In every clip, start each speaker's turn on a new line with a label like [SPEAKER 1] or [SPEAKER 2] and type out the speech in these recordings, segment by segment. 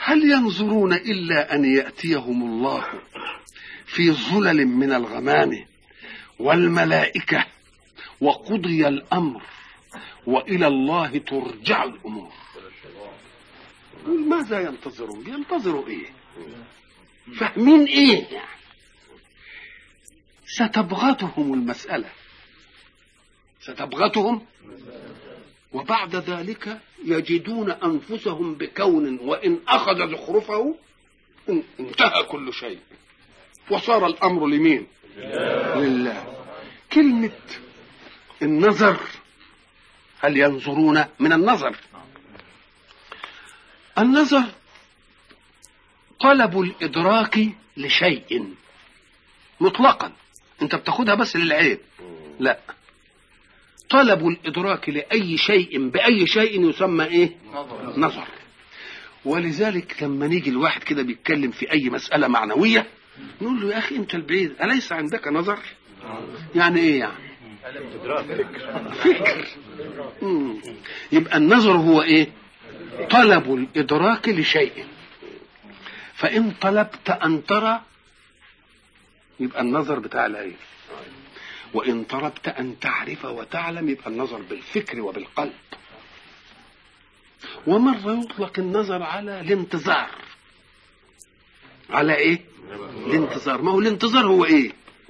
[SPEAKER 1] هل ينظرون إلا أن يأتيهم الله في ظلل من الغمام والملائكة وقضي الأمر وإلى الله ترجع الأمور ماذا ينتظرون ينتظروا إيه فاهمين إيه يعني ستبغتهم المسألة ستبغتهم وبعد ذلك يجدون أنفسهم بكون وإن أخذ زخرفه انتهى كل شيء وصار الأمر لمين لله كلمة النظر هل ينظرون من النظر النظر طلب الإدراك لشيء مطلقا انت بتاخدها بس للعين لا طلب الإدراك لأي شيء بأي شيء يسمى إيه نظر, نظر. ولذلك لما نيجي الواحد كده بيتكلم في أي مسألة معنوية نقول له يا أخي أنت البعيد أليس عندك نظر يعني إيه يعني فكر مم. يبقى النظر هو إيه طلب الإدراك لشيء فإن طلبت أن ترى يبقى النظر بتاع العين وإن طلبت أن تعرف وتعلم يبقى النظر بالفكر وبالقلب ومرة يطلق النظر على الانتظار على ايه الانتظار ما هو الانتظار هو ايه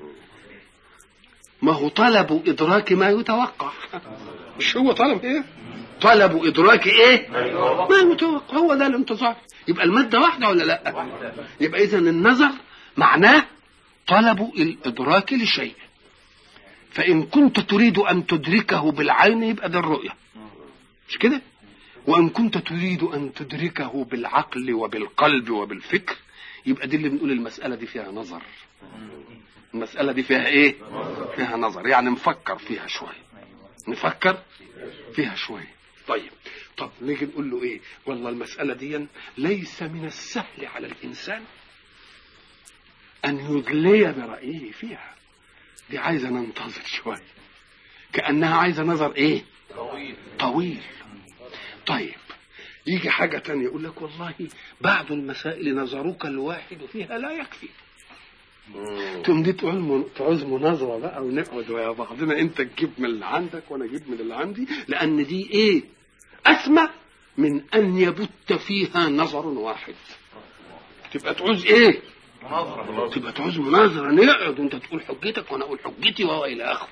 [SPEAKER 1] ما هو طلب ادراك ما يتوقع مش هو طلب ايه طلب ادراك ايه ما يتوقع هو ده الانتظار يبقى المادة واحدة ولا لا يبقى اذا النظر معناه طلب الادراك لشيء فإن كنت تريد أن تدركه بالعين يبقى ده الرؤية مش كده وإن كنت تريد أن تدركه بالعقل وبالقلب وبالفكر يبقى دي اللي بنقول المسألة دي فيها نظر المسألة دي فيها إيه فيها نظر يعني نفكر فيها شوية نفكر فيها شوية طيب طب نيجي نقول له إيه والله المسألة دي ليس من السهل على الإنسان أن يدلي برأيه فيها دي عايزة ننتظر شوية كأنها عايزة نظر ايه طويل طويل طيب يجي حاجة تانية يقول لك والله بعض المسائل نظرك الواحد فيها لا يكفي تقوم دي تعوز مناظرة بقى ونقعد ويا بعضنا انت تجيب من اللي عندك وانا اجيب من اللي عندي لان دي ايه اسمى من ان يبت فيها نظر واحد تبقى تعوز ايه تبقى تعوز مناظرة نقعد وانت تقول حجتك وانا اقول حجتي وهو الى اخره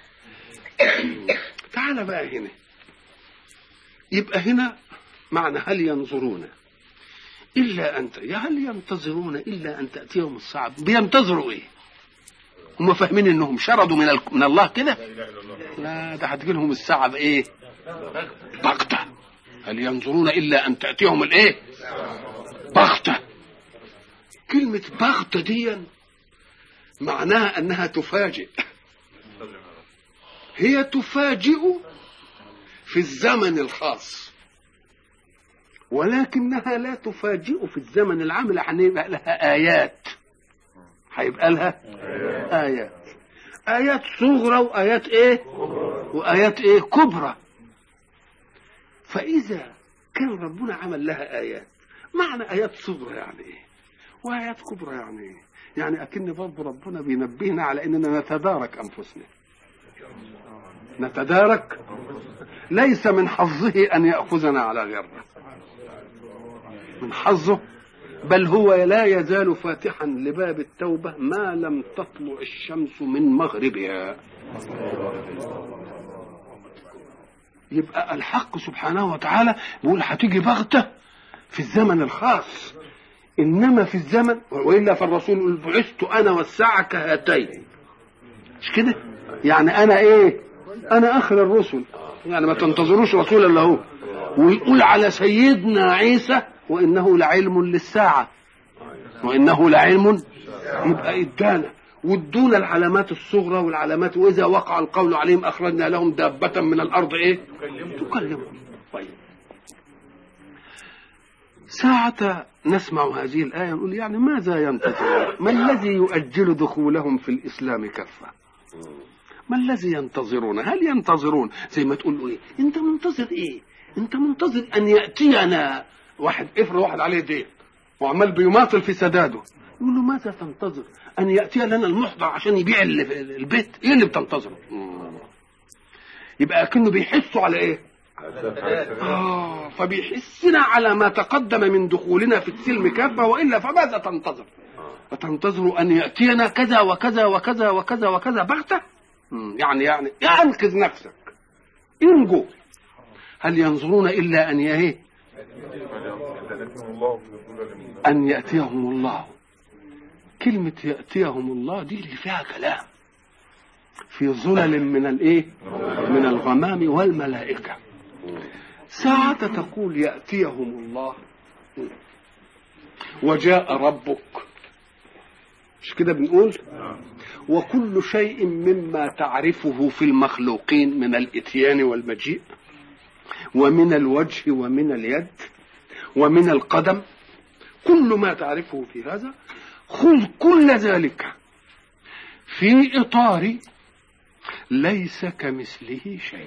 [SPEAKER 1] تعال بقى هنا يبقى هنا معنى هل ينظرون الا ان هل ينتظرون الا ان تاتيهم الصعب بينتظروا ايه هم فاهمين انهم شردوا من, ال... من الله كده لا ده هتجي لهم الساعه بايه بغته هل ينظرون الا ان تاتيهم الايه بغته كلمة بغتة دي معناها أنها تفاجئ هي تفاجئ في الزمن الخاص ولكنها لا تفاجئ في الزمن العام هيبقى لها آيات هيبقى لها آيات آيات صغرى وآيات إيه وآيات إيه كبرى فإذا كان ربنا عمل لها آيات معنى آيات صغرى يعني إيه وآيات كبرى يعني إيه يعني أكن برضه ربنا بينبهنا على إننا نتدارك أنفسنا نتدارك ليس من حظه أن يأخذنا على غيرنا من حظه بل هو لا يزال فاتحا لباب التوبة ما لم تطلع الشمس من مغربها يبقى الحق سبحانه وتعالى بيقول هتيجي بغتة في الزمن الخاص إنما في الزمن وإلا فالرسول يقول بعثت أنا والساعة كهاتين مش كده يعني أنا إيه أنا آخر الرسل يعني ما تنتظروش رسول إلا هو ويقول على سيدنا عيسى وإنه لعلم للساعة وإنه لعلم يبقى إدانا وادونا العلامات الصغرى والعلامات واذا وقع القول عليهم اخرجنا لهم دابه من الارض ايه تكلمهم طيب ساعة نسمع هذه الآية نقول يعني ماذا ينتظرون؟ ما الذي يؤجل دخولهم في الإسلام كفة؟ ما الذي ينتظرون؟ هل ينتظرون زي ما تقول إيه؟ أنت منتظر إيه؟ أنت منتظر أن يأتينا واحد افرض واحد عليه دين وعمال بيماطل في سداده يقول له ماذا تنتظر ان ياتي لنا المحضر عشان يبيع البيت ايه اللي بتنتظره يبقى اكنه بيحسوا على ايه آه فبيحسنا على ما تقدم من دخولنا في السلم كافة وإلا فماذا تنتظر أتنتظر أن يأتينا كذا وكذا وكذا وكذا وكذا بغتة يعني يعني أنقذ نفسك انجو هل ينظرون إلا أن يهيه أن يأتيهم الله كلمة يأتيهم الله دي اللي فيها كلام في ظلل من الايه من الغمام والملائكه ساعة تقول يأتيهم الله وجاء ربك مش كده بنقول وكل شيء مما تعرفه في المخلوقين من الاتيان والمجيء ومن الوجه ومن اليد ومن القدم كل ما تعرفه في هذا خذ كل ذلك في اطار ليس كمثله شيء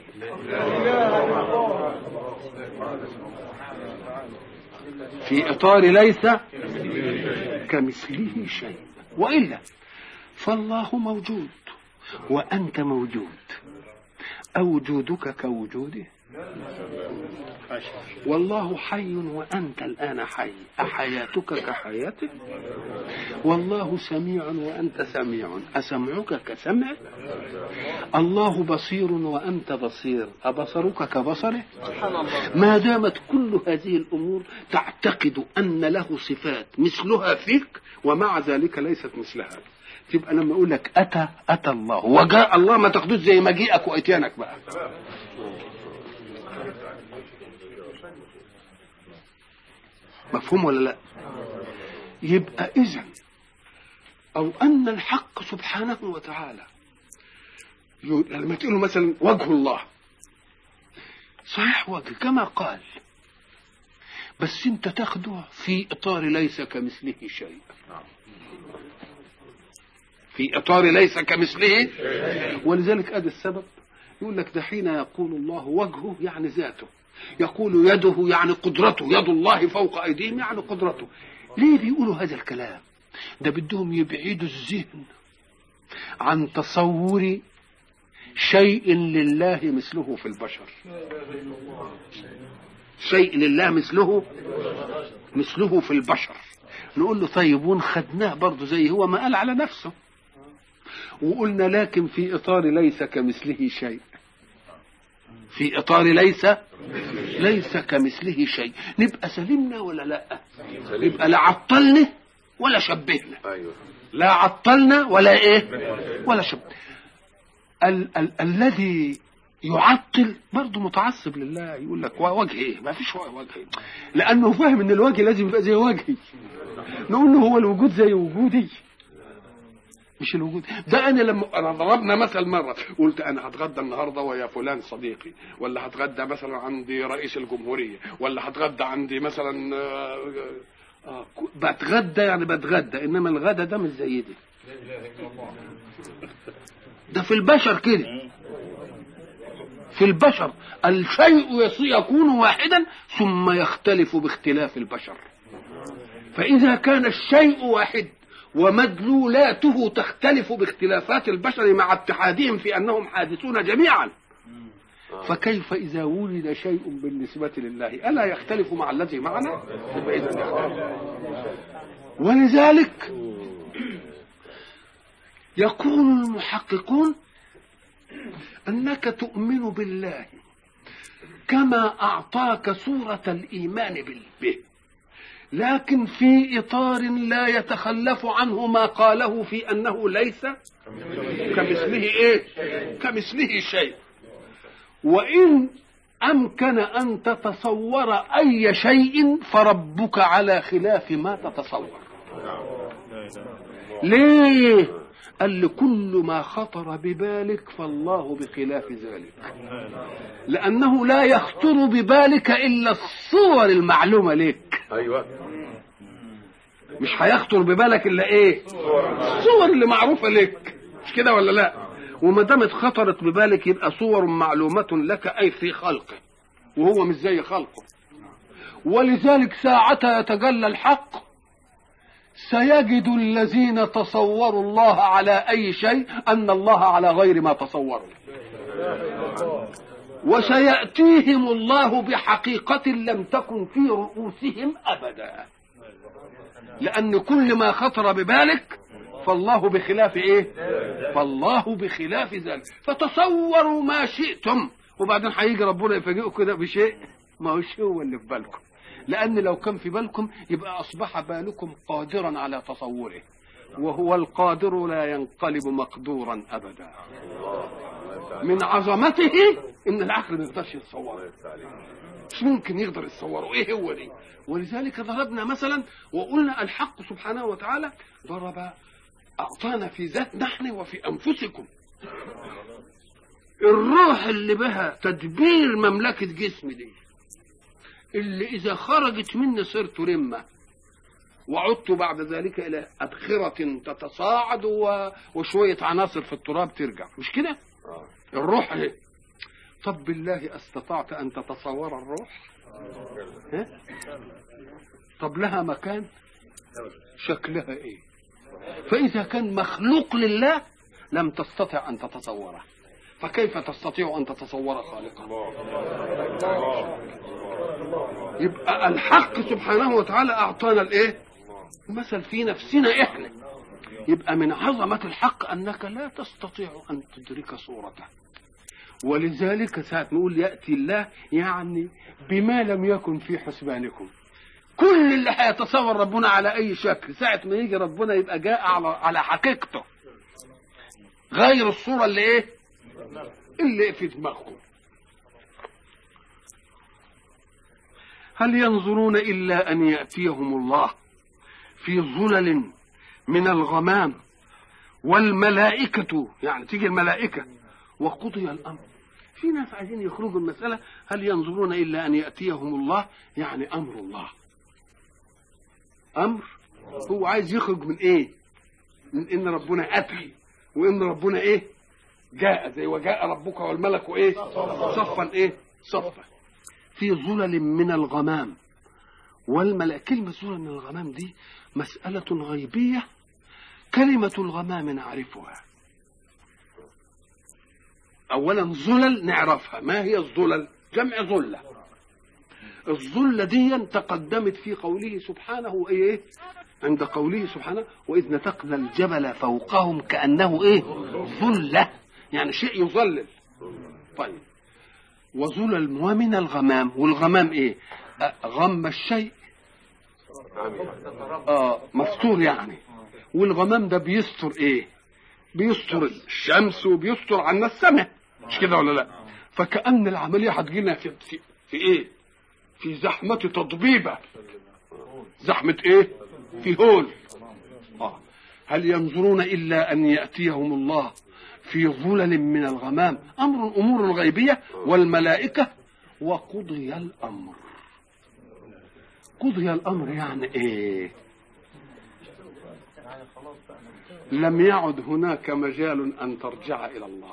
[SPEAKER 1] في اطار ليس كمثله شيء والا فالله موجود وانت موجود اوجودك كوجوده والله حي وأنت الآن حي أحياتك كحياته والله سميع وأنت سميع أسمعك كسمعه الله بصير وأنت بصير أبصرك كبصره ما دامت كل هذه الأمور تعتقد أن له صفات مثلها فيك ومع ذلك ليست مثلها تبقى لما اقول لك اتى اتى الله وجاء الله ما تاخدوش زي مجيئك واتيانك بقى مفهوم ولا لا يبقى اذا او ان الحق سبحانه وتعالى لما تقول له مثلا وجه الله صحيح وجه كما قال بس انت تاخده في اطار ليس كمثله شيء في اطار ليس كمثله ولذلك ادي السبب يقول لك ده حين يقول الله وجهه يعني ذاته يقول يده يعني قدرته يد الله فوق ايديهم يعني قدرته ليه بيقولوا هذا الكلام ده بدهم يبعدوا الذهن عن تصور شيء لله مثله في البشر شيء لله مثله مثله في البشر نقول له طيب ونخدناه برضه زي هو ما قال على نفسه وقلنا لكن في اطار ليس كمثله شيء في اطار ليس ليس كمثله شيء نبقى سلمنا ولا لا يبقى لا عطلنا ولا شبهنا لا عطلنا ولا ايه ولا شبه ال- ال- الذي يعطل برضه متعصب لله يقول لك وجه ايه ما فيش وجه إيه؟ لانه فاهم ان الوجه لازم يبقى زي وجهي نقول له هو الوجود زي وجودي مش الوجود ده انا لما انا ضربنا مثل مره قلت انا هتغدى النهارده ويا فلان صديقي ولا هتغدى مثلا عندي رئيس الجمهوريه ولا هتغدى عندي مثلا آه، آه، بتغدى يعني بتغدى انما الغدا ده مش زي دي ده في البشر كده في البشر الشيء يص- يكون واحدا ثم يختلف باختلاف البشر فإذا كان الشيء واحد ومدلولاته تختلف باختلافات البشر مع اتحادهم في أنهم حادثون جميعا فكيف إذا ولد شيء بالنسبة لله ألا يختلف مع الذي معنا يبقى إذا يختلف ولذلك يقول المحققون أنك تؤمن بالله كما أعطاك صورة الإيمان بال- به لكن في إطار لا يتخلف عنه ما قاله في أنه ليس كمثله إيه كمثله شيء وإن أمكن أن تتصور أي شيء فربك على خلاف ما تتصور ليه قال لكل ما خطر ببالك فالله بخلاف ذلك لأنه لا يخطر ببالك إلا الصور المعلومة لك
[SPEAKER 2] ايوه
[SPEAKER 1] مش هيخطر ببالك إلا إيه الصور اللي معروفة لك مش كده ولا لا وما دامت خطرت ببالك يبقى صور معلومة لك أي في خلقه وهو مش زي خلقه ولذلك ساعة يتجلى الحق سيجد الذين تصوروا الله على أي شيء أن الله على غير ما تصوروا وسيأتيهم الله بحقيقة لم تكن في رؤوسهم أبدا لأن كل ما خطر ببالك فالله بخلاف ايه فالله بخلاف ذلك فتصوروا ما شئتم وبعدين هيجي ربنا يفاجئكم كده بشيء ما هوش هو اللي في بالكم لان لو كان في بالكم يبقى اصبح بالكم قادرا على تصوره وهو القادر لا ينقلب مقدورا ابدا من عظمته ان العقل ما يقدرش يتصوره مش ممكن يقدر يتصوره ايه هو دي ولذلك ضربنا مثلا وقلنا الحق سبحانه وتعالى ضرب اعطانا في ذات نحن وفي انفسكم الروح اللي بها تدبير مملكة جسم دي اللي إذا خرجت مني صرت رمة وعدت بعد ذلك إلى أبخرة تتصاعد وشوية عناصر في التراب ترجع مش كده؟ الروح اهي طب بالله استطعت أن تتصور الروح؟ ها؟ طب لها مكان؟ شكلها إيه؟ فإذا كان مخلوق لله لم تستطع أن تتصوره فكيف تستطيع أن تتصور خالقه يبقى الحق سبحانه وتعالى أعطانا الإيه مثل في نفسنا إحنا يبقى من عظمة الحق أنك لا تستطيع أن تدرك صورته ولذلك ساعة نقول يأتي الله يعني بما لم يكن في حسبانكم كل اللي هيتصور ربنا على أي شكل ساعة ما يجي ربنا يبقى جاء على على حقيقته غير الصورة اللي إيه اللي في دماغكم هل ينظرون إلا أن يأتيهم الله في ظلل من الغمام والملائكة يعني تيجي الملائكة وقضي الأمر في ناس عايزين يخرجوا المسألة هل ينظرون إلا أن يأتيهم الله يعني أمر الله أمر هو عايز يخرج من إيه من إن ربنا أتى وإن ربنا إيه جاء زي وجاء ربك والملك ايه صفا ايه صفا في ظلل من الغمام والملك كلمة ظلل من الغمام دي مسألة غيبية كلمة الغمام نعرفها أولا ظلل نعرفها ما هي الظلل جمع ظلة الظلة دي تقدمت في قوله سبحانه ايه عند قوله سبحانه وإذ نتقنا الجبل فوقهم كأنه ايه ظلة يعني شيء يظلل طيب وظلل ومن الغمام والغمام ايه غم الشيء آه مستور يعني والغمام ده بيستر ايه بيستر الشمس وبيستر عنا السماء مش كده ولا لا فكأن العملية هتجينا في, في, في ايه في زحمة تضبيبة زحمة ايه في هول آه. هل ينظرون إلا أن يأتيهم الله في ظلل من الغمام امر الامور الغيبيه والملائكه وقضي الامر قضي الامر يعني ايه لم يعد هناك مجال ان ترجع الى الله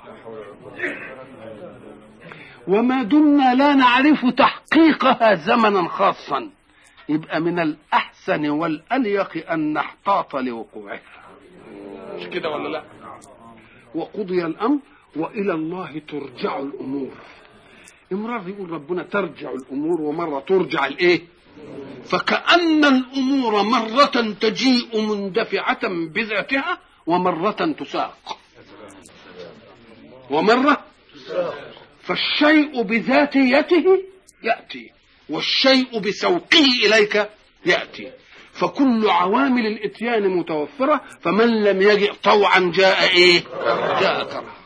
[SPEAKER 1] وما دمنا لا نعرف تحقيقها زمنا خاصا يبقى من الاحسن والاليق ان نحتاط لوقوعها مش كده ولا لا وقضي الامر والى الله ترجع الامور مرة يقول ربنا ترجع الامور ومره ترجع الايه فكأن الامور مرة تجيء مندفعة بذاتها ومرة تساق ومرة فالشيء بذاتيته يأتي والشيء بسوقه إليك يأتي فكل عوامل الاتيان متوفرة فمن لم يجئ طوعا جاء ايه جاء كرها